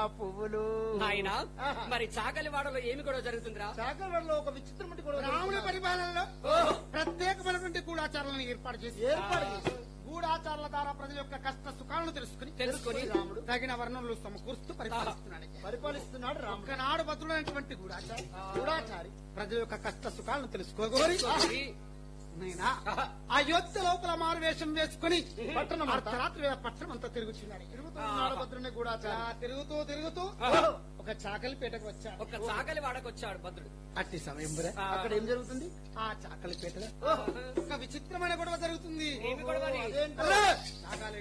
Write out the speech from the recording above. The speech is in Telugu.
పువ్వులు నాయనా ఆహా. మరి చాకలి వాడలో ఏమి కూడా జరుగుతుందిరా శాఖలలో ఒక విచిత్రమైన గొడవ రాముడి జరుగుతున్నది. పరిపాలనలో ప్రత్యేకమైనటువంటి గూఢాచారాలను ఏర్పాటు చేసి ఏర్పాటు చేశారు. గూఢాచారాల ద్వారా ప్రజల యొక్క కష్ట సుఖాలను తెలుసుకుని తెలుసుకొని రాముడు తగిన వర్ణనలు సమకూరుస్తూ పరిపాలిస్తున్నాడు పరిపాలిస్తున్నాడు రాముడు ఒకనాడు భద్రుడైనటువంటి గూఢాచారి గూఢాచారి ప్రజల యొక్క కష్ట సుఖాలను తెలుసుకోగోరి మరి నేనా అయోధ్య లోపల మారువేషం వేసుకుని పట్టణం అంతా. అర్ధరాత్రి వేళ పట్టణం అంతా తిరుగుతున్నాడు తిరుగుతున్నాడు భద్రుని గూఢాచారి అలా తిరుగుతూ తిరుగుతూ ఒక చాకలిపేటకు వచ్చాడు ఒక చాకలి వాడకొచ్చాడు భద్రుడు అట్టి సమయం బురే. ఆ. అక్కడ ఏం జరుగుతుంది ఆ చాకలిపేటలో ఒక విచిత్రమైన గొడవ జరుగుతుంది ఏమి గొడవని? అదేంటో. అరే! చాకలి